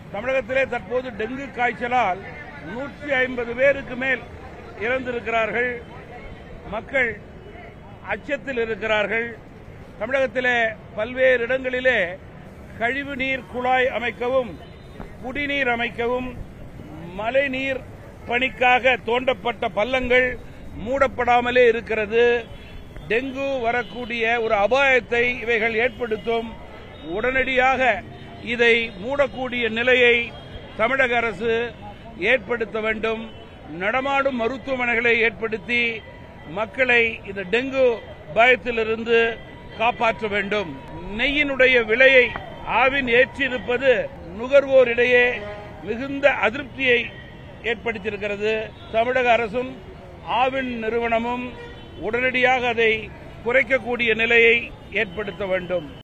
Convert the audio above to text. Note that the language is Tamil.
தமிழகத்திலே தற்போது டெங்கு காய்ச்சலால் நூற்றி ஐம்பது பேருக்கு மேல் இறந்திருக்கிறார்கள் மக்கள் அச்சத்தில் இருக்கிறார்கள் தமிழகத்திலே பல்வேறு இடங்களிலே கழிவுநீர் குழாய் அமைக்கவும் குடிநீர் அமைக்கவும் மழைநீர் பணிக்காக தோண்டப்பட்ட பள்ளங்கள் மூடப்படாமலே இருக்கிறது டெங்கு வரக்கூடிய ஒரு அபாயத்தை இவைகள் ஏற்படுத்தும் உடனடியாக இதை மூடக்கூடிய நிலையை தமிழக அரசு ஏற்படுத்த வேண்டும் நடமாடும் மருத்துவமனைகளை ஏற்படுத்தி மக்களை இந்த டெங்கு பயத்திலிருந்து காப்பாற்ற வேண்டும் நெய்யினுடைய விலையை ஆவின் ஏற்றியிருப்பது நுகர்வோரிடையே மிகுந்த அதிருப்தியை ஏற்படுத்தியிருக்கிறது தமிழக அரசும் ஆவின் நிறுவனமும் உடனடியாக அதை குறைக்கக்கூடிய நிலையை ஏற்படுத்த வேண்டும்